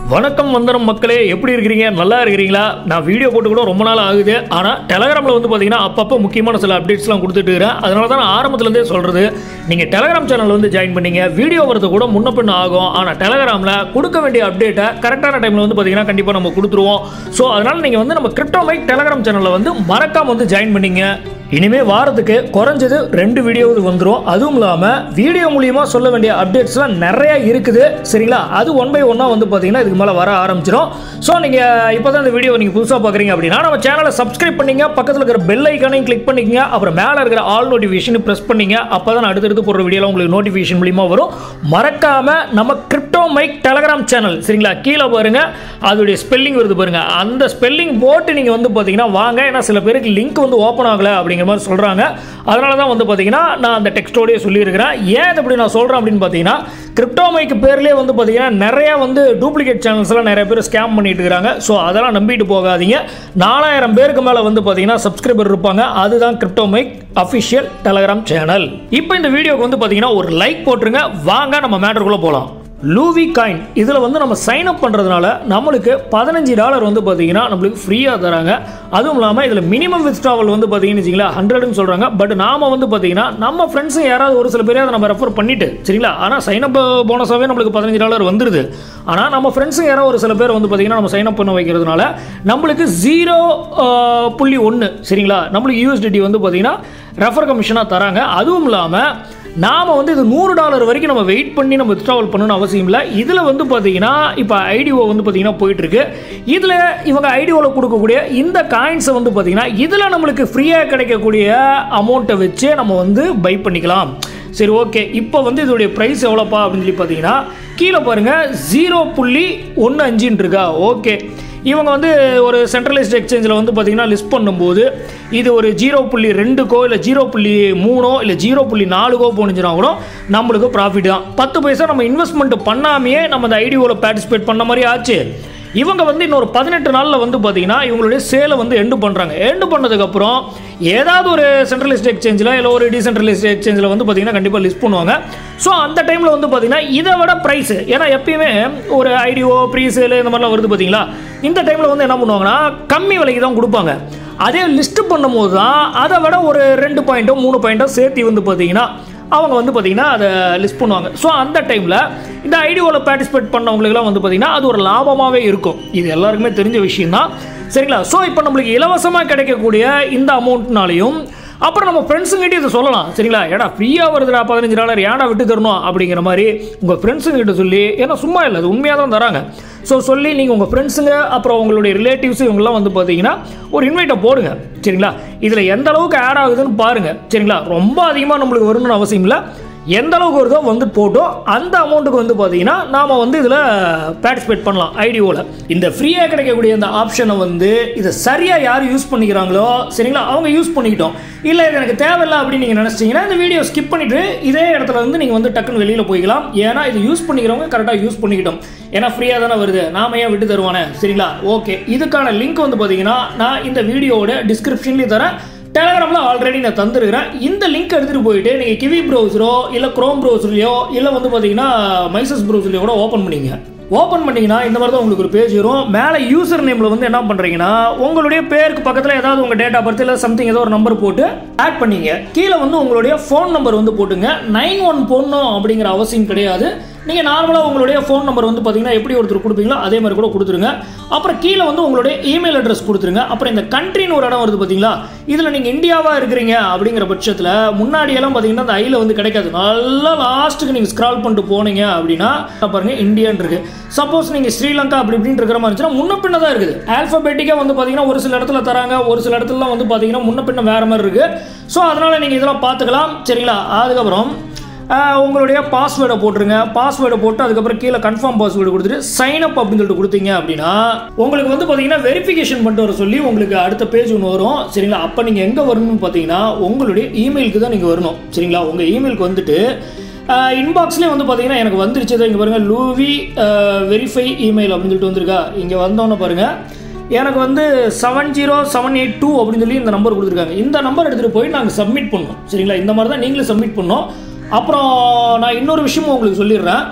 வணக்கம் வந்தனம் மக்களே எப்படி இருக்கிறீங்க நல்லா இருக்கிறீங்களா நான் வீடியோ போட்டு கூட ரொம்ப நாள் ஆகுது ஆனால் டெலகிராமில் வந்து பார்த்தீங்கன்னா அப்பப்போ முக்கியமான சில அப்டேட்ஸ்லாம் கொடுத்துட்டு இருக்கிறேன் அதனால தான் நான் ஆரம்பத்துலேருந்தே சொல்கிறது நீங்கள் டெலகிராம் சேனல் வந்து ஜாயின் பண்ணீங்க வீடியோ வரது கூட முன்ன பின்ன ஆகும் ஆனால் டெலகிராமில் கொடுக்க வேண்டிய அப்டேட்டை கரெக்டான டைமில் வந்து பார்த்தீங்கன்னா கண்டிப்பாக நம்ம கொடுத்துருவோம் ஸோ அதனால் நீங்கள் வந்து நம்ம கிரிப்டோ மைக் டெலகிராம் சேனலில் வந்து மறக்காம வந்து ஜாயின் பண்ணீங்க இனிமே வாரத்துக்கு குறைஞ்சது ரெண்டு வீடியோ வந்துடும் அதுவும் இல்லாமல் வீடியோ மூலியமா சொல்ல வேண்டிய அப்டேட்ஸ்லாம் நிறைய இருக்குது சரிங்களா அது ஒன் பை ஒன்னாக வந்து பார்த்தீங்கன்னா இதுக்கு மேலே வர ஆரம்பிச்சிடும் ஸோ நீங்கள் இப்போ தான் இந்த வீடியோ நீங்கள் புதுசாக பார்க்குறீங்க அப்படின்னா நம்ம சேனலை சப்ஸ்கிரைப் பண்ணீங்க பக்கத்தில் இருக்கிற பெல் ஐக்கானையும் கிளிக் பண்ணிக்கங்க அப்புறம் மேலே இருக்கிற ஆல் நோட்டிஃபிகேஷன் ப்ரெஸ் பண்ணீங்க அப்போ தான் அடுத்தடுத்து போடுற வீடியோலாம் உங்களுக்கு நோட்டிஃபிகேஷன் மூலியமா வரும் மறக்காம நம்ம கிரிப்டோ மைக் டெலகிராம் சேனல் சரிங்களா கீழே பாருங்க அதோடைய ஸ்பெல்லிங் வருது பாருங்க அந்த ஸ்பெல்லிங் போட்டு நீங்கள் வந்து பார்த்தீங்கன்னா வாங்க ஏன்னா சில பேருக்கு லிங்க் வந்து ஓப்பன் ஆகலை அப்படிங்கிற மாதிரி சொல்கிறாங்க அதனால தான் வந்து பார்த்தீங்கன்னா நான் அந்த டெக்ஸ்டோடய சொல்லியிருக்கிறேன் ஏன் இது இப்படி நான் சொல்கிறேன் அப்படின்னு பார்த்தீங்கன்னா கிரிப்டோ மைக்கு பேர்லேயே வந்து பார்த்தீங்கன்னா நிறைய வந்து டூப்ளிகேட் சேனல்ஸ்லாம் நிறைய பேர் ஸ்கேம் பண்ணிட்டு இருக்காங்க ஸோ அதெல்லாம் நம்பிட்டு போகாதீங்க நாலாயிரம் பேருக்கு மேலே வந்து பார்த்தீங்கன்னா சப்ஸ்கிரைபர் இருப்பாங்க அதுதான் crypto Mike official Telegram channel இப்போ இந்த வீடியோக்கு வந்து பார்த்தீங்கன்னா ஒரு லைக் போட்டுருங்க வாங்க நம்ம மேட்டருக்குள்ளே போகலாம் லூவி காயின் இதில் வந்து நம்ம சைன் அப் பண்ணுறதுனால நம்மளுக்கு பதினஞ்சு டாலர் வந்து பார்த்தீங்கன்னா நம்மளுக்கு ஃப்ரீயாக தராங்க அதுவும் இல்லாமல் இதில் மினிமம் வித்ட்ராவல் வந்து பார்த்தீங்கன்னு வச்சிங்களா ஹண்ட்ரட்னு சொல்கிறாங்க பட் நாம வந்து பார்த்தீங்கன்னா நம்ம ஃப்ரெண்ட்ஸும் யாராவது ஒரு சில பேரே அதை நம்ம ரெஃபர் பண்ணிட்டு சரிங்களா ஆனால் சைன் அப் போனஸாகவே நம்மளுக்கு பதினஞ்சு டாலர் வந்துடுது ஆனால் நம்ம ஃப்ரெண்ட்ஸும் யாராவது ஒரு சில பேர் வந்து பார்த்தீங்கன்னா நம்ம சைன் அப் பண்ண வைக்கிறதுனால நம்மளுக்கு ஜீரோ புள்ளி ஒன்று சரிங்களா நம்மளுக்கு யூஎஸ்டிடி வந்து பார்த்தீங்கன்னா ரெஃபர் கமிஷனாக தராங்க அதுவும் இல்லாமல் நாம் வந்து இது நூறு டாலர் வரைக்கும் நம்ம வெயிட் பண்ணி நம்ம வித்ட்ராவல் பண்ணணும்னு அவசியம் இல்லை இதில் வந்து பார்த்தீங்கன்னா இப்போ ஐடிஓ வந்து பார்த்தீங்கன்னா போயிட்டுருக்கு இதில் இவங்க ஐடிஓவில் கொடுக்கக்கூடிய இந்த காயின்ஸை வந்து பார்த்தீங்கன்னா இதில் நம்மளுக்கு ஃப்ரீயாக கிடைக்கக்கூடிய அமௌண்ட்டை வச்சு நம்ம வந்து பை பண்ணிக்கலாம் சரி ஓகே இப்போ வந்து இதோடைய ப்ரைஸ் எவ்வளோப்பா அப்படின்னு சொல்லி பார்த்தீங்கன்னா கீழே பாருங்கள் ஜீரோ புள்ளி ஒன்று அஞ்சுன்னு இருக்கா ஓகே இவங்க வந்து ஒரு சென்ட்ரலைஸ்ட் எக்ஸ்சேஞ்சில் வந்து பார்த்தீங்கன்னா லிஸ்ட் பண்ணும்போது இது ஒரு ஜீரோ புள்ளி ரெண்டுக்கோ இல்லை ஜீரோ புள்ளி மூணோ இல்லை ஜீரோ புள்ளி நாலுக்கோ போனுச்சுன்னா கூட நம்மளுக்கு ப்ராஃபிட் தான் பத்து பைசா நம்ம இன்வெஸ்ட்மெண்ட் பண்ணாமையே நம்ம அந்த ஐடிஓவில் பார்ட்டிசிபேட் பண்ண மாதிரி ஆச்சு இவங்க வந்து இன்னொரு பதினெட்டு நாளில் வந்து பார்த்தீங்கன்னா இவங்களுடைய சேலை வந்து எண்டு பண்ணுறாங்க எண்டு பண்ணதுக்கப்புறம் ஏதாவது ஒரு சென்ட்ரலிஸ்ட் எக்ஸ்சேஞ்சில் இல்லை ஒரு டீசென்ட்ரலிஸ்ட் எக்ஸ்சேஞ்சில் வந்து பார்த்தீங்கன்னா கண்டிப்பாக லிஸ்ட் பண்ணுவாங்க ஸோ அந்த டைமில் வந்து பார்த்தீங்கன்னா இதை விட ப்ரைஸ் ஏன்னா எப்பயுமே ஒரு ஐடிஓ ப்ரீ சேல் இந்த மாதிரிலாம் வருது பார்த்தீங்களா இந்த டைமில் வந்து என்ன பண்ணுவாங்கன்னா கம்மி விலைக்கு தான் கொடுப்பாங்க அதே லிஸ்ட் பண்ணும்போது தான் அதை விட ஒரு ரெண்டு பாயிண்ட்டோ மூணு பாயிண்ட்டோ சேர்த்து வந்து பார்த்தீங்கன்னா அவங்க வந்து பார்த்தீங்கன்னா அதை லிஸ்ட் பண்ணுவாங்க ஸோ அந்த டைமில் இந்த ஐடியோவில் பார்ட்டிசிபேட் பண்ணவங்களுக்குலாம் வந்து பார்த்தீங்கன்னா அது ஒரு லாபமாகவே இருக்கும் இது எல்லாருக்குமே தெரிஞ்ச விஷயம்தான் சரிங்களா ஸோ இப்போ நம்மளுக்கு இலவசமாக கிடைக்கக்கூடிய இந்த அமௌண்ட்னாலையும் அப்புறம் நம்ம ஃப்ரெண்ட்ஸுங்கிட்ட இதை சொல்லலாம் சரிங்களா ஏடா ஃப்ரீயாக வருதுடா பதினஞ்சு டாலர் ஏடா விட்டு தரணும் அப்படிங்கிற மாதிரி உங்கள் ஃப்ரெண்ட்ஸுங்கிட்ட சொல்லி ஏன்னா சும்மா இல்லை அது உண்மையாக தான் தராங்க ஸோ சொல்லி நீங்கள் உங்கள் ஃப்ரெண்ட்ஸுங்க அப்புறம் உங்களுடைய ரிலேட்டிவ்ஸ் இவங்கெல்லாம் வந்து பார்த்தீங்கன்னா ஒரு இன்வைட்டை போடுங்க சரிங்களா இதில் எந்த அளவுக்கு ஆட் ஆகுதுன்னு பாருங்கள் சரிங்களா ரொம்ப அதிகமாக நம்மளுக்கு வரணும்னு அவசியம் இல்லை எந்த அளவுக்கு வருதோ வந்து போட்டோம் அந்த அமௌண்ட்டுக்கு வந்து பார்த்தீங்கன்னா நாம் வந்து இதில் பார்ட்டிசிபேட் பண்ணலாம் ஐடிஓவில் இந்த ஃப்ரீயாக கிடைக்கக்கூடிய இந்த ஆப்ஷனை வந்து இதை சரியாக யார் யூஸ் பண்ணிக்கிறாங்களோ சரிங்களா அவங்க யூஸ் பண்ணிக்கிட்டோம் இல்லை இது எனக்கு தேவையில்லை அப்படின்னு நீங்கள் நினச்சிட்டிங்கன்னா இந்த வீடியோ ஸ்கிப் பண்ணிவிட்டு இதே இடத்துல வந்து நீங்கள் வந்து டக்குன்னு வெளியில் போய்க்கலாம் ஏன்னா இது யூஸ் பண்ணிக்கிறவங்க கரெக்டாக யூஸ் பண்ணிக்கிட்டோம் ஏன்னா ஃப்ரீயாக தானே வருது நாம ஏன் விட்டு தருவானே சரிங்களா ஓகே இதுக்கான லிங்க் வந்து பார்த்தீங்கன்னா நான் இந்த வீடியோவோட டிஸ்கிரிப்ஷன்லேயும் தரேன் டெலகிராமில் ஆல்ரெடி நான் தந்துருக்கிறேன் இந்த லிங்க் எடுத்துகிட்டு போயிட்டு நீங்கள் கிவி ப்ரௌசரோ இல்லை க்ரோம் ப்ரௌசர்லையோ இல்லை வந்து பார்த்தீங்கன்னா மைசஸ் ப்ரௌசர்லையோ கூட ஓப்பன் பண்ணிங்க ஓப்பன் பண்ணிங்கன்னா இந்த மாதிரி தான் உங்களுக்கு ஒரு பேஜ் வரும் மேலே யூசர் நேமில் வந்து என்ன பண்ணுறீங்கன்னா உங்களுடைய பேருக்கு பக்கத்தில் ஏதாவது உங்கள் டேட் ஆஃப் பர்த் இல்லை சம்திங் ஏதோ ஒரு நம்பர் போட்டு ஆட் பண்ணீங்க கீழே வந்து உங்களுடைய ஃபோன் நம்பர் வந்து போட்டுங்க நைன் ஒன் போடணும் அப்படிங்கிற அவசியம் கிடையாது நீங்கள் நார்மலாக உங்களுடைய ஃபோன் நம்பர் வந்து பார்த்தீங்கன்னா எப்படி ஒருத்தர் கொடுப்பீங்களோ அதே மாதிரி கூட கொடுத்துருங்க அப்புறம் கீழே வந்து உங்களுடைய இமெயில் அட்ரஸ் கொடுத்துருங்க அப்புறம் இந்த கண்ட்ரின்னு ஒரு இடம் வருது பார்த்தீங்களா இதில் நீங்கள் இந்தியாவாக இருக்கிறீங்க அப்படிங்கிற பட்சத்தில் முன்னாடியெல்லாம் பார்த்தீங்கன்னா அந்த ஐயில் வந்து கிடைக்காது நல்லா லாஸ்ட்டுக்கு நீங்கள் ஸ்க்ரால் பண்ணிட்டு போனீங்க அப்படின்னா பாருங்க இந்தியான் இருக்கு சப்போஸ் நீங்கள் ஸ்ரீலங்கா அப்படி இப்படின்னு இருக்கிற மாதிரி இருந்துச்சுன்னா முன்ன பின்ன தான் இருக்குது ஆல்ஃபபெட்டிக்காக வந்து பார்த்தீங்கன்னா ஒரு சில இடத்துல தராங்க ஒரு சில இடத்துலலாம் வந்து பார்த்தீங்கன்னா முன்ன பின்ன வேறு மாதிரி இருக்குது ஸோ அதனால் நீங்கள் இதெல்லாம் பார்த்துக்கலாம் சரிங்களா அதுக்கப்புறம் உங்களுடைய பாஸ்வேர்டை போட்டுருங்க பாஸ்வேர்டை போட்டு அதுக்கப்புறம் கீழே கன்ஃபார்ம் பாஸ்வேர்டு கொடுத்துட்டு சைன் அப் அப்படின்னு சொல்லிட்டு கொடுத்தீங்க அப்படின்னா உங்களுக்கு வந்து பார்த்தீங்கன்னா வெரிஃபிகேஷன் பண்ணிட்டு வர சொல்லி உங்களுக்கு அடுத்த பேஜ் ஒன்று வரும் சரிங்களா அப்போ நீங்கள் எங்கே வரணும்னு பார்த்தீங்கன்னா உங்களுடைய இமெயிலுக்கு தான் நீங்கள் வரணும் சரிங்களா உங்கள் இமெயிலுக்கு வந்துட்டு இன்பாக்ஸ்லேயே வந்து பார்த்தீங்கன்னா எனக்கு வந்துருச்சு இங்கே பாருங்கள் லூவி வெரிஃபை இமெயில் அப்படின்னு சொல்லிட்டு வந்திருக்கா இங்கே வந்தோன்னே பாருங்கள் எனக்கு வந்து seven zero seven eight two அப்படின்னு சொல்லி இந்த நம்பர் கொடுத்துருக்காங்க இந்த நம்பர் எடுத்துகிட்டு போய் நாங்கள் சப்மிட் பண்ணோம் சரிங்களா இந்த மாதிரி தான் நீங்களும் சப்மிட் பண்ணோம் அப்புறம் நான் இன்னொரு விஷயமும் உங்களுக்கு சொல்லிடுறேன்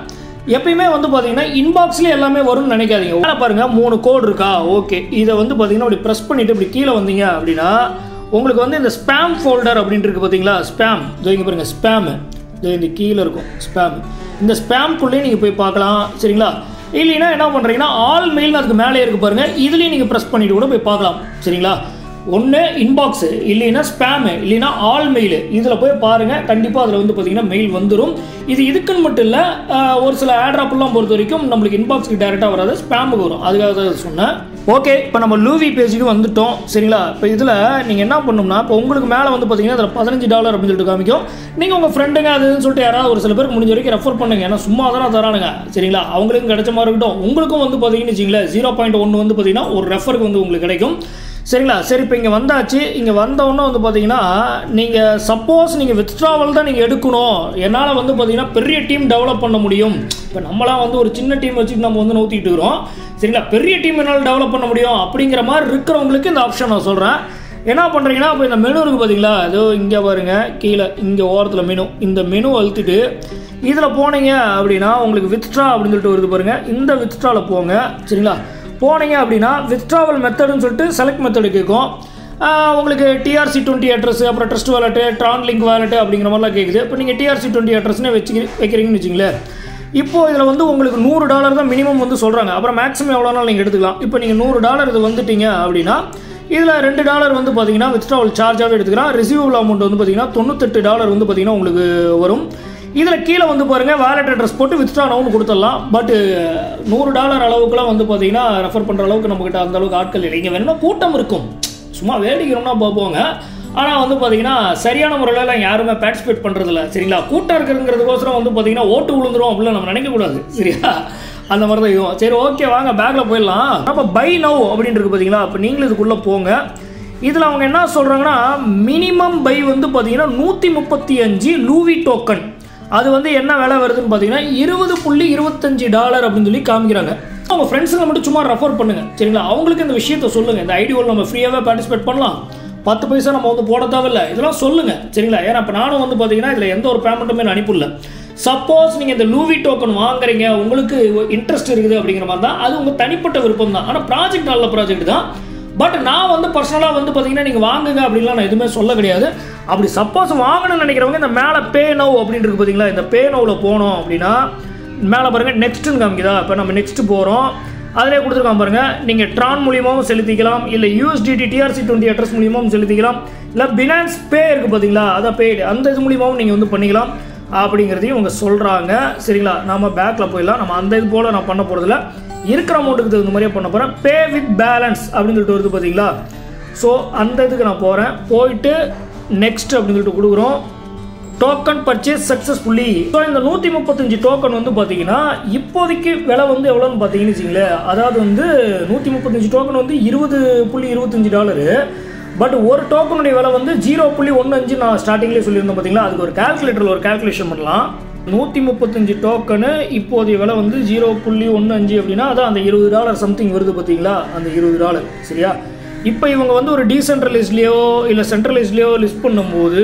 எப்பயுமே வந்து பார்த்தீங்கன்னா இன்பாக்ஸ்லேயே எல்லாமே வரும்னு நினைக்காதீங்க மேலே பாருங்கள் மூணு கோடு இருக்கா ஓகே இதை வந்து பார்த்தீங்கன்னா இப்படி ப்ரெஸ் பண்ணிவிட்டு இப்படி கீழே வந்தீங்க அப்படின்னா உங்களுக்கு வந்து இந்த ஸ்பேம் ஃபோல்டர் அப்படின்ட்டு இருக்குது பார்த்தீங்களா ஸ்பேம் இதோ இங்கே பாருங்கள் ஸ்பேமு இதோ இந்த கீழே இருக்கும் ஸ்பேம் இந்த ஸ்பேம்குள்ளேயே நீங்கள் போய் பார்க்கலாம் சரிங்களா இல்லைன்னா என்ன பண்ணுறீங்கன்னா ஆல் மெயில் அதுக்கு மேலே இருக்கு பாருங்கள் இதுலேயும் நீங்கள் ப்ரெஸ் பண்ணிட்டு கூட போய் பார்க்கலாம் சரிங்களா ஒன்று இன்பாக்ஸு இல்லைன்னா ஸ்பேமு இல்லைன்னா ஆல் மெயில் இதில் போய் பாருங்கள் கண்டிப்பாக அதில் வந்து பார்த்தீங்கன்னா மெயில் வந்துடும் இது இதுக்குன்னு மட்டும் இல்லை ஒரு சில ஆட்ராப்லாம் பொறுத்த வரைக்கும் நம்மளுக்கு இன்பாக்ஸ்க்கு டேரெக்டாக வராது ஸ்பேமுக்கு வரும் அதுக்காக தான் சொன்னேன் ஓகே இப்போ நம்ம லூவி பேஜுக்கு வந்துட்டோம் சரிங்களா இப்போ இதில் நீங்கள் என்ன பண்ணணும்னா இப்போ உங்களுக்கு மேலே வந்து பார்த்தீங்கன்னா அதில் பதினஞ்சு டாலர் அப்படின்னு சொல்லிட்டு காமிக்கும் நீங்கள் உங்கள் ஃப்ரெண்டுங்க அதுன்னு சொல்லிட்டு யாராவது ஒரு சில பேருக்கு முடிஞ்ச வரைக்கும் ரெஃபர் பண்ணுங்க ஏன்னா சும்மா தானே தரானுங்க சரிங்களா அவங்களுக்கும் கிடைச்ச மாதிரி இருக்கட்டும் உங்களுக்கும் வந்து பார்த்தீங்கன்னு வச்சிங்களேன் ஜீரோ பாயிண்ட் ஒன்று வந்து பார்த்தீங்கன்னா ஒரு ரெஃபருக்கு வந்து உங்களுக்கு கிடைக்கும் சரிங்களா சரி இப்போ இங்கே வந்தாச்சு இங்கே வந்தவுடனே வந்து பார்த்தீங்கன்னா நீங்கள் சப்போஸ் நீங்கள் வித்ட்ராவல் தான் நீங்கள் எடுக்கணும் என்னால் வந்து பார்த்தீங்கன்னா பெரிய டீம் டெவலப் பண்ண முடியும் இப்போ நம்மளாம் வந்து ஒரு சின்ன டீம் வச்சுட்டு நம்ம வந்து நோத்திட்டு இருக்கிறோம் சரிங்களா பெரிய டீம் என்னால் டெவலப் பண்ண முடியும் அப்படிங்கிற மாதிரி இருக்கிறவங்களுக்கு இந்த ஆப்ஷன் நான் சொல்கிறேன் என்ன பண்ணுறீங்கன்னா இப்போ இந்த மெனு இருக்குது பார்த்தீங்களா ஏதோ இங்கே பாருங்கள் கீழே இங்கே ஓரத்தில் மெனு இந்த மெனு அழுத்திட்டு இதில் போனீங்க அப்படின்னா உங்களுக்கு வித்ட்ரா அப்படின்னு சொல்லிட்டு வருது பாருங்கள் இந்த வித்ட்ராவில் போங்க சரிங்களா போனீங்க அப்படின்னா வித்ட்ராவல் மெத்தடுன்னு சொல்லிட்டு செலக்ட் மெத்தடு கேட்கும் ஆஹ் உங்களுக்கு டிஆர்சி டுவெண்ட்டி அட்ரஸ் அப்புறம் trust wallet Tron link wallet அப்படிங்கிற மாதிரிலாம் கேட்குது இப்போ நீங்கள் டிஆர்சி டுவெண்ட்டி அட்ரஸ்னு வச்சு வைக்கிறீங்கன்னு வச்சிங்களேன் இப்போ இதில் வந்து உங்களுக்கு நூறு டாலர் தான் மினிமம் வந்து சொல்கிறாங்க அப்புறம் மேக்ஸிமம் எவ்வளோ நாள் நீங்கள் எடுத்துக்கலாம் இப்போ நீங்கள் நூறு டாலர் இது வந்துட்டீங்க அப்படின்னா இதில் ரெண்டு டாலர் வந்து பார்த்தீங்கன்னா வித்ட்ராவல் சார்ஜாகவே எடுத்துக்கலாம் ரிசீவபிள் அமௌண்ட் வந்து பார்த்தீங்கன்னா தொண்ணூத்தெட்டு டாலர் வந்து பார்த்தீங்கன்னா உங்களுக்கு வரும் இதில் கீழே வந்து பாருங்கள் வேலட் அட்ரஸ் போட்டு வித்ட்ரா நவுன் கொடுத்துடலாம் பட் நூறு டாலர் அளவுக்குலாம் வந்து பார்த்தீங்கன்னா ரெஃபர் பண்ணுற அளவுக்கு நம்மக்கிட்ட அந்த அளவுக்கு ஆட்கள் இல்லை இங்கே வேணும்னா கூட்டம் இருக்கும் சும்மா வேடிக்கிறோம்னா பார்ப்போங்க ஆனால் வந்து பார்த்தீங்கன்னா சரியான முறையில் யாருமே பார்ட்டிசிபேட் பண்ணுறதில்ல சரிங்களா கூட்டம் இருக்கிறதுங்கிறதுக்கோசரம் வந்து பார்த்தீங்கன்னா ஓட்டு விழுந்துரும் அப்படிலாம் நம்ம நினைக்கக்கூடாது சரியா அந்த மாதிரி தான் இதுவும் சரி ஓகே வாங்க பேக்கில் போயிடலாம் அப்போ பை நவ் அப்படின்னு இருக்கு பார்த்தீங்களா அப்போ நீங்களும் இதுக்குள்ளே போங்க இதில் அவங்க என்ன சொல்கிறாங்கன்னா மினிமம் பை வந்து பார்த்தீங்கன்னா நூற்றி முப்பத்தி அஞ்சு லூவி டோக்கன் அது வந்து என்ன விலை வருதுன்னு பார்த்தீங்கன்னா இருபது புள்ளி இருபத்தஞ்சு டாலர் அப்படின்னு சொல்லி காமிக்கிறாங்க அவங்க ஃப்ரெண்ட்ஸுங்களை மட்டும் சும்மா ரெஃபர் பண்ணுங்க சரிங்களா அவங்களுக்கு இந்த விஷயத்த சொல்லுங்க இந்த ஐடியோவில் நம்ம ஃப்ரீயாகவே பார்ட்டிசிபேட் பண்ணலாம் பத்து பைசா நம்ம வந்து போட தேவையில்ல இதெல்லாம் சொல்லுங்க சரிங்களா ஏன்னா இப்போ நானும் வந்து பார்த்தீங்கன்னா இதில் எந்த ஒரு பேமெண்ட்டுமே நான் அனுப்பிடல சப்போஸ் நீங்கள் இந்த லூவி டோக்கன் வாங்குறீங்க உங்களுக்கு இன்ட்ரெஸ்ட் இருக்குது அப்படிங்கிற மாதிரி தான் அது உங்கள் தனிப்பட்ட விருப்பம் தான் ஆனால் ப்ராஜெக்ட் நல்ல ப்ராஜெக்ட் தான் பட் நான் வந்து பர்சனலாக வந்து பார்த்தீங்கன்னா நீங்கள் வாங்குங்க அப்படின்லாம் நான் எதுவுமே சொல்ல கிடையாது அப்படி சப்போஸ் வாங்கணும்னு நினைக்கிறவங்க இந்த மேலே பே நவ் அப்படின்னு இருக்கு பார்த்தீங்களா இந்த பே நவ்வில் போனோம் அப்படின்னா மேலே பாருங்கள் நெக்ஸ்ட்டுன்னு காமிக்குதா இப்போ நம்ம நெக்ஸ்ட்டு போகிறோம் அதிலே கொடுத்துருக்கான் பாருங்கள் நீங்கள் ட்ரான் மூலியமாகவும் செலுத்திக்கலாம் இல்லை யூஎஸ்டிடி டிஆர்சி டுவெண்ட்டி அட்ரஸ் மூலியமாகவும் செலுத்திக்கலாம் இல்லை பினான்ஸ் பே இருக்குது பார்த்தீங்களா அதான் பே அந்த இது மூலியமாகவும் நீங்கள் வந்து பண்ணிக்கலாம் அப்படிங்கிறதையும் அவங்க சொல்கிறாங்க சரிங்களா நம்ம பேக்கில் போயிடலாம் நம்ம அந்த இது போல் நான் பண்ண போகிறதில்ல இருக்கிற அமௌண்ட்டுக்கு தகுந்த மாதிரியே பண்ண போகிறேன் பே வித் பேலன்ஸ் அப்படின்னு சொல்லிட்டு வருது பார்த்தீங்களா ஸோ அந்த இதுக்கு நான் போகிறேன் போயிட்டு நெக்ஸ்ட் அப்படின்னு சொல்லிட்டு கொடுக்குறோம் டோக்கன் பர்ச்சேஸ் சக்ஸஸ்ஃபுல்லி ஸோ இந்த நூற்றி முப்பத்தஞ்சு டோக்கன் வந்து பார்த்தீங்கன்னா இப்போதைக்கு விலை வந்து எவ்வளோன்னு பார்த்தீங்கன்னு வச்சுங்களேன் அதாவது வந்து நூற்றி முப்பத்தஞ்சு டோக்கன் வந்து இருபது புள்ளி இருபத்தஞ்சு டாலரு பட் ஒரு டோக்கனுடைய விலை வந்து ஜீரோ புள்ளி ஒன்று அஞ்சு நான் ஸ்டார்டிங்லேயே சொல்லியிருந்தேன் பார்த்தீங்களா அதுக்கு ஒரு கால்குலேட்டரில் ஒரு கால்குலேஷன் பண்ணலாம் நூற்றி முப்பத்தஞ்சு டோக்கனு இப்போதைய விலை வந்து ஜீரோ புள்ளி ஒன்று அஞ்சு அப்படின்னா அதான் அந்த இருபது டாலர் சம்திங் வருது பார்த்தீங்களா அந்த இருபது டாலர் சரியா இப்போ இவங்க வந்து ஒரு டீசென்ட்ரலைஸ்லேயோ இல்லை சென்ட்ரலைஸ்லேயோ லிஸ்ட் பண்ணும்போது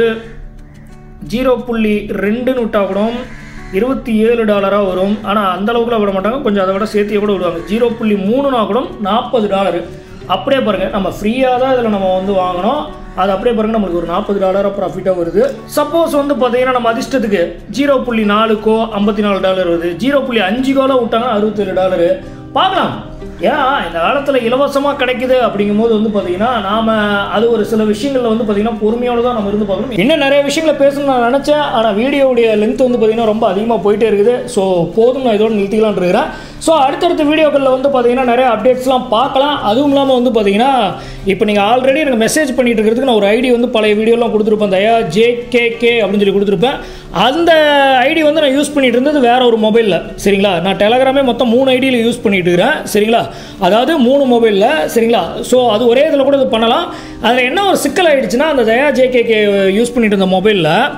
ஜீரோ புள்ளி ரெண்டுன்னு விட்டா கூட இருபத்தி ஏழு டாலராக வரும் ஆனால் அந்த அளவுக்குலாம் விட மாட்டாங்க கொஞ்சம் அதை விட சேர்த்தியே கூட விடுவாங்க ஜீரோ புள்ளி மூணுனா கூட நாற்பது டாலரு அப்படியே பாருங்கள் நம்ம ஃப்ரீயாக தான் இதில் நம்ம வந்து வாங்கினோம் அது அப்படியே பாருங்க நம்மளுக்கு ஒரு நாற்பது டாலராக ப்ராஃபிட்டாக வருது சப்போஸ் வந்து பார்த்தீங்கன்னா நம்ம அதிர்ஷ்டத்துக்கு ஜீரோ புள்ளி நாலுக்கோ ஐம்பத்தி நாலு டாலர் வருது ஜீரோ புள்ளி அஞ்சுக்கோல விட்டாங்கன்னா அறுபத்தேழு டாலரு பார்க்கலாம் ஏன் இந்த காலத்தில் இலவசமாக கிடைக்குது அப்படிங்கும்போது வந்து பார்த்தீங்கன்னா நாம் அது ஒரு சில விஷயங்களில் வந்து பார்த்தீங்கன்னா பொறுமையோடு தான் நம்ம இருந்து பார்க்கணும் இன்னும் நிறைய விஷயங்களை பேசணும்னு நான் நினச்சேன் ஆனால் வீடியோவுடைய லென்த் வந்து பார்த்தீங்கன்னா ரொம்ப அதிகமாக போயிட்டே இருக்குது ஸோ போதும் நான் இதோட நிறுத்திக்கலாம்னு இருக்கிறேன் ஸோ அடுத்தடுத்த வீடியோக்களில் வந்து பார்த்தீங்கன்னா நிறைய அப்டேட்ஸ்லாம் பார்க்கலாம் அதுவும் இல்லாமல் வந்து பார்த்தீங்கன்னா இப்போ நீங்கள் ஆல்ரெடி எனக்கு மெசேஜ் பண்ணிட்டு இருக்கிறதுக்கு நான் ஒரு ஐடி வந்து பழைய வீடியோலாம் கொடுத்துருப்பேன் தயா ஜே கே கே அப்படின்னு சொல்லி கொடுத்துருப்பேன் அந்த ஐடி வந்து நான் யூஸ் பண்ணிட்டு இருந்தது வேற ஒரு மொபைலில் சரிங்களா நான் டெலகிராமே மொத்தம் மூணு ஐடியில் யூஸ் பண்ணிட்டு இருக்கிறேன் சரிங்களா அதாவது மூணு மொபைலில் சரிங்களா ஸோ அது ஒரே இதில் கூட இது பண்ணலாம் அதில் என்ன ஒரு சிக்கல் ஆயிடுச்சுன்னா அந்த தயா ஜே கே கே யூஸ் பண்ணிட்டு இருந்த மொபைலில்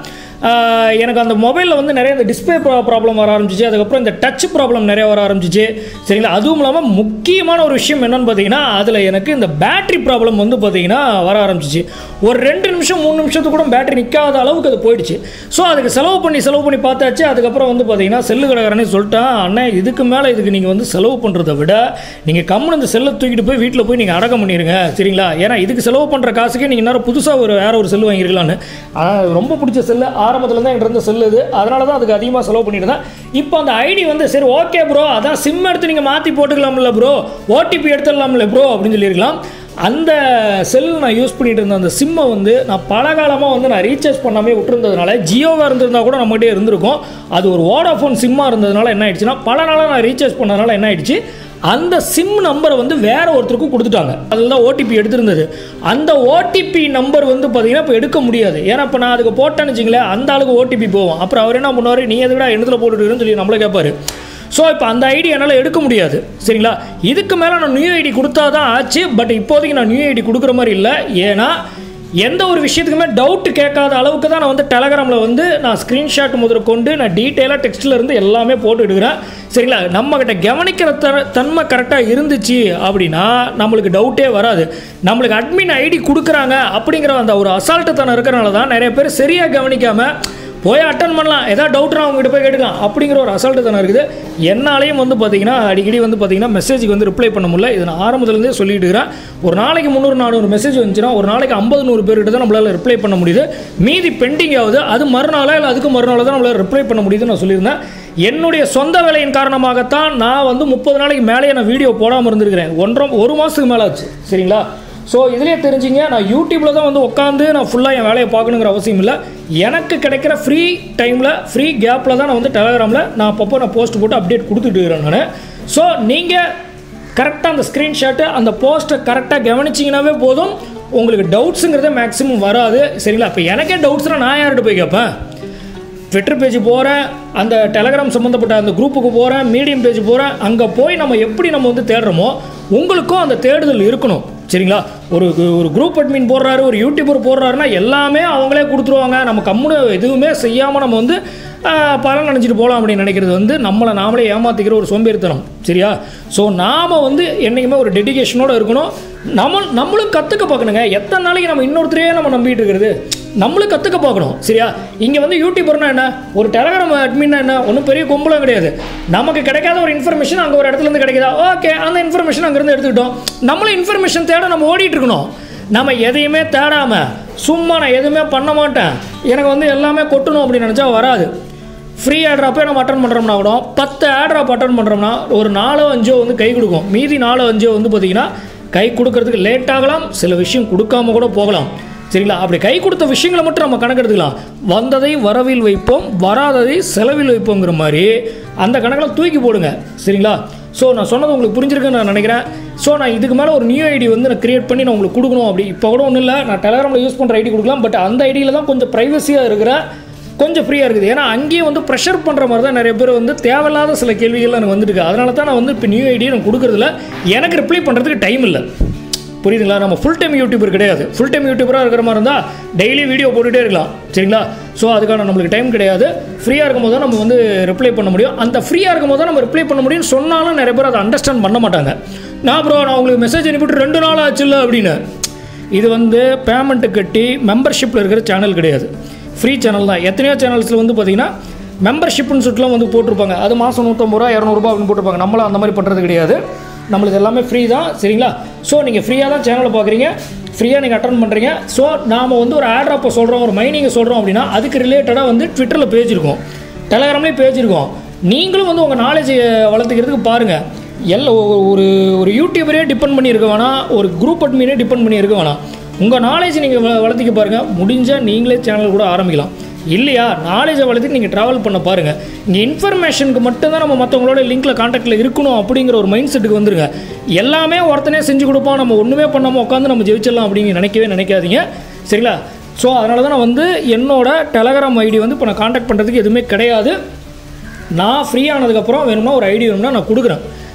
ஆஹ் எனக்கு அந்த மொபைலில் வந்து நிறைய இந்த டிஸ்பிளே ப்ராப்ளம் வர ஆரம்பிச்சிச்சு அதுக்கப்புறம் இந்த டச் ப்ராப்ளம் நிறைய வர ஆரம்பிச்சிச்சு சரிங்களா அதுவும் இல்லாமல் முக்கியமான ஒரு விஷயம் என்னன்னு பார்த்தீங்கன்னா அதில் எனக்கு இந்த பேட்டரி ப்ராப்ளம் வந்து பார்த்தீங்கன்னா வர ஆரம்பிச்சிச்சு ஒரு ரெண்டு நிமிஷம் மூணு நிமிஷத்துக்கு கூட பேட்டரி நிற்காத அளவுக்கு அது போயிடுச்சு ஸோ அதுக்கு செலவு பண்ணி செலவு பண்ணி பார்த்தாச்சு அதுக்கப்புறம் வந்து பார்த்தீங்கன்னா செல்லு கடைக்காரனே சொல்லிட்டான் அண்ணே இதுக்கு மேலே இதுக்கு நீங்கள் வந்து செலவு பண்ணுறதை விட நீங்கள் கம்முன்னு இந்த செல்லை தூக்கிட்டு போய் வீட்டில் போய் நீங்கள் அடக்கம் பண்ணிடுங்க சரிங்களா ஏன்னா இதுக்கு செலவு பண்ணுற காசுக்கே நீங்கள் நேரம் புதுசாக ஒரு வேற ஒரு செல்லு வாங்கிருக்கலான்னு ஆனால் ரொம்ப பிடிச்ச செல்லு ஆரம்பத்தில் தான் என்கிட்ட இருந்த செல்லு இது அதனால தான் அதுக்கு அதிகமாக செலவு பண்ணிட்டு இருந்தேன் இப்போ அந்த ஐடி வந்து சரி ஓகே ப்ரோ அதான் சிம் எடுத்து நீங்கள் மாற்றி போட்டுக்கலாம்ல ப்ரோ ஓடிபி எடுத்துடலாம்ல ப்ரோ அப்படின்னு சொல்லியிருக்கலாம் அந்த செல் நான் யூஸ் பண்ணிட்டு இருந்த அந்த சிம்மை வந்து நான் பல காலமாக வந்து நான் ரீசார்ஜ் பண்ணாமே விட்டுருந்ததுனால ஜியோவாக இருந்திருந்தா கூட நம்மகிட்டே இருந்திருக்கும் அது ஒரு வோடாஃபோன் சிம்மாக இருந்ததுனால என்ன ஆயிடுச்சுன்னா பல நாளாக நான் ரீசார்ஜ் பண்ணதுனால என்ன ஆயிடுச்சு அந்த சிம் நம்பரை வந்து வேற ஒருத்தருக்கும் கொடுத்துட்டாங்க அதில் தான் ஓடிபி எடுத்திருந்தது அந்த ஓடிபி நம்பர் வந்து பார்த்தீங்கன்னா இப்போ எடுக்க முடியாது ஏன்னா இப்போ நான் அதுக்கு போட்டேன்னு வச்சுங்களேன் அந்த ஆளுக்கு ஓடிபி போகும் அப்புறம் அவர் என்ன பண்ணுவார் நீ எதை விட என்னத்தில் போட்டுருக்குன்னு சொல்லி நம்மளை கேட்பாரு ஸோ இப்போ அந்த ஐடி என்னால் எடுக்க முடியாது சரிங்களா இதுக்கு மேலே நான் நியூ ஐடி கொடுத்தா தான் ஆச்சு பட் இப்போதைக்கு நான் நியூ ஐடி கொடுக்குற மாதிரி இல்லை ஏன்னா எந்த ஒரு விஷயத்துக்குமே டவுட் கேட்காத அளவுக்கு தான் நான் வந்து டெலகிராமில் வந்து நான் ஸ்க்ரீன்ஷாட் முதல் கொண்டு நான் டீட்டெயிலாக டெக்ஸ்ட்டில் இருந்து எல்லாமே போட்டு எடுக்கிறேன் சரிங்களா நம்மக்கிட்ட கவனிக்கிற த தன்மை கரெக்டாக இருந்துச்சு அப்படின்னா நம்மளுக்கு டவுட்டே வராது நம்மளுக்கு அட்மின் ஐடி கொடுக்குறாங்க அப்படிங்கிற அந்த ஒரு அசால்ட்டுத்தனம் இருக்கிறனால தான் நிறைய பேர் சரியாக கவனிக்காமல் போய் அட்டன் பண்ணலாம் ஏதாவது டவுட்னா அவங்ககிட்ட போய் கேட்டுக்கலாம் அப்படிங்கிற ஒரு அசால்ட்டு தானே இருக்குது என்னாலையும் வந்து பார்த்தீங்கன்னா அடிக்கடி வந்து பார்த்தீங்கன்னா மெசேஜுக்கு வந்து ரிப்ளை பண்ண முடியல இது நான் ஆரம்பத்துலேருந்தே சொல்லிட்டு இருக்கிறேன் ஒரு நாளைக்கு முந்நூறு நானூறு மெசேஜ் வந்துச்சுன்னா ஒரு நாளைக்கு ஐம்பது நூறு பேர்கிட்ட தான் நம்மளால் ரிப்ளை பண்ண முடியுது மீதி பெண்டிங் ஆகுது அது மறுநாளா இல்லை அதுக்கு மறுநாள் தான் நம்மளால் ரிப்ளை பண்ண முடியுதுன்னு நான் சொல்லியிருந்தேன் என்னுடைய சொந்த வேலையின் காரணமாகத்தான் நான் வந்து முப்பது நாளைக்கு மேலேயே நான் வீடியோ போடாமல் இருந்திருக்கிறேன் ஒன்றரை ஒரு மாதத்துக்கு மேலே ஆச்சு சரிங்களா ஸோ இதுலேயே தெரிஞ்சுங்க நான் யூடியூப்பில் தான் வந்து உட்காந்து நான் ஃபுல்லாக என் வேலையை பார்க்கணுங்கிற அவசியம் இல்லை எனக்கு கிடைக்கிற ஃப்ரீ டைமில் ஃப்ரீ கேப்பில் தான் நான் வந்து டெலகிராமில் நான் அப்பப்போ நான் போஸ்ட் போட்டு அப்டேட் கொடுத்துட்டு இருக்கிறேன் நான் ஸோ நீங்கள் கரெக்டாக அந்த ஸ்க்ரீன்ஷாட்டு அந்த போஸ்ட்டை கரெக்டாக கவனிச்சிங்கனாவே போதும் உங்களுக்கு டவுட்ஸுங்கிறதே மேக்ஸிமம் வராது சரிங்களா இப்போ எனக்கே டவுட்ஸ்னால் நான் யார்கிட்ட போய் கேட்பேன் ட்விட்டர் பேஜ் போகிறேன் அந்த டெலகிராம் சம்மந்தப்பட்ட அந்த குரூப்புக்கு போகிறேன் மீடியம் பேஜ் போகிறேன் அங்கே போய் நம்ம எப்படி நம்ம வந்து தேடுறோமோ உங்களுக்கும் அந்த தேடுதல் இருக்கணும் சரிங்களா ஒரு ஒரு குரூப் அட்மின் போடுறாரு ஒரு யூடியூபர் போடுறாருன்னா எல்லாமே அவங்களே கொடுத்துருவாங்க நம்ம கம்முனு எதுவுமே செய்யாமல் நம்ம வந்து ஆஹ், பலன் நினச்சிட்டு போகலாம் அப்படின்னு நினைக்கிறது வந்து நம்மளை நாமளே ஏமாற்றிக்கிற ஒரு சோம்பேறித்தனம் சரியா ஸோ நாம் வந்து என்றைக்குமே ஒரு டெடிகேஷனோடு இருக்கணும் நம்ம நம்மளும் கற்றுக்க பார்க்கணுங்க எத்தனை நாளைக்கு நம்ம இன்னொருத்தரையே நம்ம நம்பிட்டு இருக்கிறது நம்மளும் கற்றுக்க பார்க்கணும் சரியா இங்கே வந்து யூடியூபர்னா என்ன ஒரு டெலகிராம் அட்மின்னா என்ன ஒன்றும் பெரிய கும்பலம் கிடையாது நமக்கு கிடைக்காத ஒரு இன்ஃபர்மேஷன் அங்கே ஒரு இடத்துல இருந்து கிடைக்குதா ஓகே அந்த இன்ஃபர்மேஷன் அங்கேருந்து எடுத்துக்கிட்டோம் நம்மளும் இன்ஃபர்மேஷன் தேட நம்ம ஓடிட்டு இருக்கணும் நம்ம எதையுமே தேடாமல் சும்மா நான் எதுவுமே பண்ண மாட்டேன் எனக்கு வந்து எல்லாமே கொட்டணும் அப்படின்னு நினச்சா வராது ஃப்ரீ ஆட்ராப்பே நம்ம அட்டன் பண்ணுறோம்னா கூட பத்து ஆட்ராப் அட்டன் பண்ணுறோம்னா ஒரு நாலோ அஞ்சோ வந்து கை கொடுக்கும் மீதி நாலோ அஞ்சோ வந்து பார்த்தீங்கன்னா கை கொடுக்கறதுக்கு லேட் ஆகலாம் சில விஷயம் கொடுக்காம கூட போகலாம் சரிங்களா அப்படி கை கொடுத்த விஷயங்களை மட்டும் நம்ம கணக்கெடுத்துக்கலாம் வந்ததை வரவில் வைப்போம் வராததை செலவில் வைப்போங்கிற மாதிரி அந்த கணக்கில் தூக்கி போடுங்க சரிங்களா ஸோ நான் சொன்னது உங்களுக்கு புரிஞ்சிருக்குன்னு நான் நினைக்கிறேன் ஸோ நான் இதுக்கு மேலே ஒரு நியூ ஐடி வந்து நான் கிரியேட் பண்ணி நான் உங்களுக்கு கொடுக்கணும் அப்படி இப்போ கூட ஒன்றும் இல்லை நான் டெலகிராமில் யூஸ் பண்ணுற ஐடி கொடுக்கலாம் பட் அந்த ஐடியில் தான் கொஞ்சம் ப்ரைவசியாக இருக்கிற கொஞ்சம் ஃப்ரீயாக இருக்குது ஏன்னா அங்கேயே வந்து ப்ரெஷர் பண்ணுற மாதிரி தான் நிறைய பேர் வந்து தேவையில்லாத சில கேள்விகள் எனக்கு வந்துருக்கு அதனால தான் நான் வந்து இப்போ நியூ ஐடியை நான் கொடுக்குறதில்ல எனக்கு ரிப்ளை பண்ணுறதுக்கு டைம் இல்லை புரியுதுங்களா நம்ம ஃபுல் டைம் யூடியூபர் கிடையாது ஃபுல் டைம் யூடியூபராக இருக்கிற மாதிரி இருந்தால் டெய்லி வீடியோ போட்டுகிட்டே இருக்கலாம் சரிங்களா ஸோ அதுக்கான நம்மளுக்கு டைம் கிடையாது ஃப்ரீயாக இருக்கும்போது தான் நம்ம வந்து ரிப்ளை பண்ண முடியும் அந்த ஃப்ரீயாக இருக்கும்போது தான் நம்ம ரிப்ளை பண்ண முடியும் சொன்னாலும் நிறைய பேர் அதை அண்டர்ஸ்டாண்ட் பண்ண மாட்டாங்க நான் ப்ரோ நான் உங்களுக்கு மெசேஜ் அனுப்பிட்டு ரெண்டு நாள் ஆச்சுல்ல அப்படின்னு இது வந்து பேமெண்ட்டு கட்டி மெம்பர்ஷிப்பில் இருக்கிற சேனல் கிடையாது ஃப்ரீ சேனல் தான் எத்தனையோ சேனல்ஸில் வந்து பார்த்தீங்கன்னா மெம்பர்ஷிப்னு சொல்லிட்டுலாம் வந்து போட்டிருப்பாங்க அது மாதம் நூற்றம்பது ரூபா இரநூறுபா அப்படின்னு போட்டிருப்பாங்க நம்மளும் அந்த மாதிரி பண்ணுறது கிடையாது நம்மளுக்கு எல்லாமே ஃப்ரீ தான் சரிங்களா ஸோ நீங்கள் ஃப்ரீயாக தான் சேனலை பார்க்குறீங்க ஃப்ரீயாக நீங்கள் அட்டன் பண்ணுறீங்க ஸோ நாம் வந்து ஒரு ஆட்ராப்பை சொல்கிறோம் ஒரு மைனிங்கை சொல்கிறோம் அப்படின்னா அதுக்கு ரிலேட்டடாக வந்து ட்விட்டரில் பேஜ் இருக்கும் டெலகிராம்லேயும் பேஜ் இருக்கும் நீங்களும் வந்து உங்கள் நாலேஜை வளர்த்துக்கிறதுக்கு பாருங்கள் எல்லா ஒ- ஒரு ஒரு யூடியூபரே டிபெண்ட் பண்ணி இருக்க வேணாம் ஒரு குரூப் அட்மினே டிபெண்ட் பண்ணி இருக்க வேணாம் உங்கள் நாலேஜ் நீங்கள் வளர்த்திக்க பாருங்கள் முடிஞ்சால் நீங்களே சேனல் கூட ஆரம்பிக்கலாம் இல்லையா நாலேஜை வளர்த்துக்கு நீங்கள் ட்ராவல் பண்ண பாருங்கள் இங்கே இன்ஃபர்மேஷனுக்கு மட்டும்தான் நம்ம மற்றவங்களோட லிங்க்கில் காண்டாக்டில் இருக்கணும் அப்படிங்கிற ஒரு மைண்ட் செட்டுக்கு வந்துருங்க எல்லாமே ஒருத்தனே செஞ்சு கொடுப்போம் நம்ம ஒன்றுமே பண்ணாமல் உட்காந்து நம்ம ஜெயிச்சிடலாம் அப்படிங்க நினைக்கவே நினைக்காதீங்க சரிங்களா ஸோ அதனால தான் நான் வந்து என்னோட டெலகிராம் ஐடி வந்து இப்போ நான் காண்டாக்ட் பண்ணுறதுக்கு எதுவுமே கிடையாது நான் ஃப்ரீ ஆனதுக்கப்புறம் வேணும்னா ஒரு ஐடி வேணும்னா நான் கொடுக்குறேன்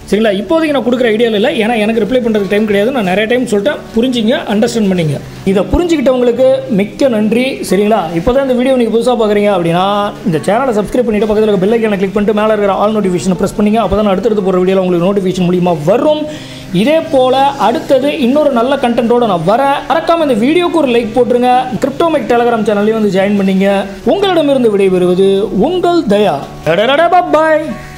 சரிங்களா இப்போதைக்கு நான் கொடுக்குற ஐடியாவில் இல்லை ஏன்னா எனக்கு ரிப்ளை பண்ணுறதுக்கு டைம் கிடையாது நான் நிறைய டைம் சொல்லிட்டேன் புரிஞ்சிங்க அண்டர்ஸ்டாண்ட் பண்ணிங்க இதை புரிஞ்சுக்கிட்டவங்களுக்கு மிக்க நன்றி சரிங்களா இப்போ தான் இந்த வீடியோ நீங்கள் புதுசாக பார்க்குறீங்க அப்படின்னா இந்த சேனலை சப்ஸ்கிரைப் பண்ணிட்டு பக்கத்தில் இருக்க பெல் ஐக்கானை கிளிக் பண்ணிட்டு மேலே இருக்கிற ஆல் நோட்டிஃபிகேஷனை ப்ரெஸ் பண்ணிங்க அப்போ தான் அடுத்தடுத்து போகிற வீடியோவில் உங்களுக்கு நோட்டிஃபிகேஷன் மூலியமா வரும் இதே போல் அடுத்தது இன்னொரு நல்ல கண்டென்ட்டோட நான் வரேன் மறக்காம இந்த வீடியோக்கு ஒரு லைக் போட்டுருங்க கிரிப்டோமெக் டெலகிராம் சேனல்லையும் வந்து ஜாயின் பண்ணீங்க உங்களிடமிருந்து விடைபெறுவது உங்கள் தயா பாய்